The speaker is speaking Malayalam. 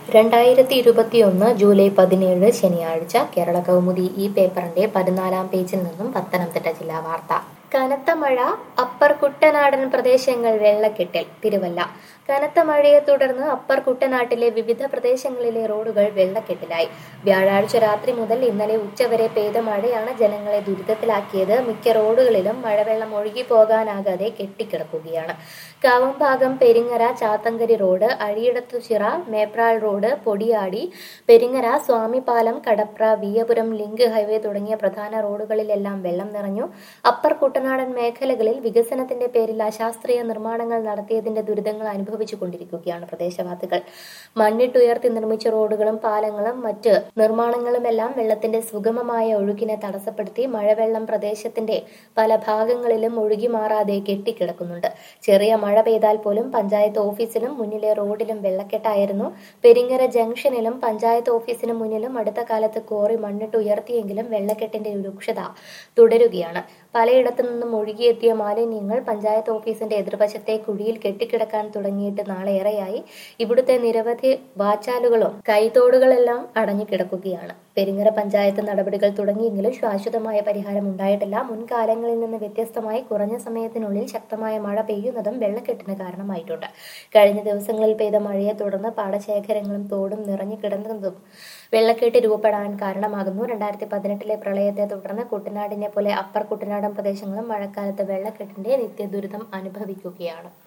രണ്ടായിരത്തി ഇരുപത്തിയൊന്ന് ജൂലൈ പതിനേഴ് ശനിയാഴ്ച കേരള കൗമുദി ഈ പേപ്പറിന്റെ പതിനാലാം പേജിൽ നിന്നും പത്തനംതിട്ട ജില്ലാ വാർത്ത കനത്ത മഴ അപ്പർ കുട്ടനാടൻ പ്രദേശങ്ങൾ വെള്ളക്കെട്ടിൽ തിരുവല്ല കനത്ത മഴയെ തുടർന്ന് അപ്പർ കുട്ടനാട്ടിലെ വിവിധ പ്രദേശങ്ങളിലെ റോഡുകൾ വെള്ളക്കെട്ടിലായി വ്യാഴാഴ്ച രാത്രി മുതൽ ഇന്നലെ ഉച്ചവരെ പെയ്ത മഴയാണ് ജനങ്ങളെ ദുരിതത്തിലാക്കിയത് മിക്ക റോഡുകളിലും മഴവെള്ളം ഒഴുകി പോകാനാകാതെ കെട്ടിക്കിടക്കുകയാണ് Kavumbhagam Peringara Chathankary road Azhiyidathuchira Mepral road Podiyadi Peringara Swamipalam Kadapra Veeyapuram link highway തുടങ്ങിയ പ്രധാന റോഡുകളിലെല്ലാം വെള്ളം നിറഞ്ഞു അപ്പർ കുട്ടനാടൻ മേഖലകളിൽ വികസനത്തിന്റെ പേരിൽ അശാസ്ത്രീയ നിർമ്മാണങ്ങൾ നടത്തിയതിന്റെ ദുരിതങ്ങൾ അനുഭവിച്ചു കൊണ്ടിരിക്കുകയാണ് പ്രദേശവാസികൾ മണ്ണിട്ടുയർത്തി നിർമ്മിച്ച റോഡുകളും പാലങ്ങളും മറ്റ് നിർമ്മാണങ്ങളുമെല്ലാം വെള്ളത്തിന്റെ സുഗമമായ ഒഴുകിനെ തടസ്സപ്പെടുത്തി മഴവെള്ളം പ്രദേശത്തിന്റെ പല ഭാഗങ്ങളിലും ഒഴുകി മാറാതെ കെട്ടിക്കിടക്കുന്നുണ്ട് ചെറിയ മഴ പെയ്താൽ പോലും പഞ്ചായത്ത് ഓഫീസിലും മുന്നിലെ റോഡിലും വെള്ളക്കെട്ടായിരുന്നു പെരിങ്ങര ജംഗ്ഷനിലും പഞ്ചായത്ത് ഓഫീസിന് മുന്നിലും അടുത്ത കാലത്ത് കോറി മണ്ണിട്ട് ഉയർത്തിയെങ്കിലും വെള്ളക്കെട്ടിന്റെ രൂക്ഷത തുടരുകയാണ് പലയിടത്തു നിന്നും ഒഴുകിയെത്തിയ മാലിന്യങ്ങൾ പഞ്ചായത്ത് ഓഫീസിന്റെ എതിർവശത്തെ കുഴിയിൽ കെട്ടിക്കിടക്കാൻ തുടങ്ങിയിട്ട് നാളേറെയായി ഇവിടുത്തെ നിരവധി വാച്ചാലുകളും കൈത്തോടുകളെല്ലാം അടഞ്ഞു കിടക്കുകയാണ് പെരിങ്ങര പഞ്ചായത്ത് നടപടികൾ തുടങ്ങിയെങ്കിലും ശാശ്വതമായ പരിഹാരം ഉണ്ടായിട്ടില്ല മുൻകാലങ്ങളിൽ നിന്ന് വ്യത്യസ്തമായി കുറഞ്ഞ സമയത്തിനുള്ളിൽ ശക്തമായ മഴ പെയ്യുന്നതും വെള്ളക്കെട്ടിന് കാരണമായിട്ടുണ്ട് കഴിഞ്ഞ ദിവസങ്ങളിൽ പെയ്ത മഴയെ തുടർന്ന് പാടശേഖരങ്ങളും തോടും നിറഞ്ഞു കിടന്നതും വെള്ളക്കെട്ട് രൂപപ്പെടാൻ കാരണമാകുന്നു രണ്ടായിരത്തി പതിനെട്ടിലെ പ്രളയത്തെ തുടർന്ന് കുട്ടനാടിനെ പോലെ അപ്പർ കുട്ടനാടൻ പ്രദേശങ്ങളും മഴക്കാലത്ത് വെള്ളക്കെട്ടിന്റെ നിത്യദുരിതം അനുഭവിക്കുകയാണ്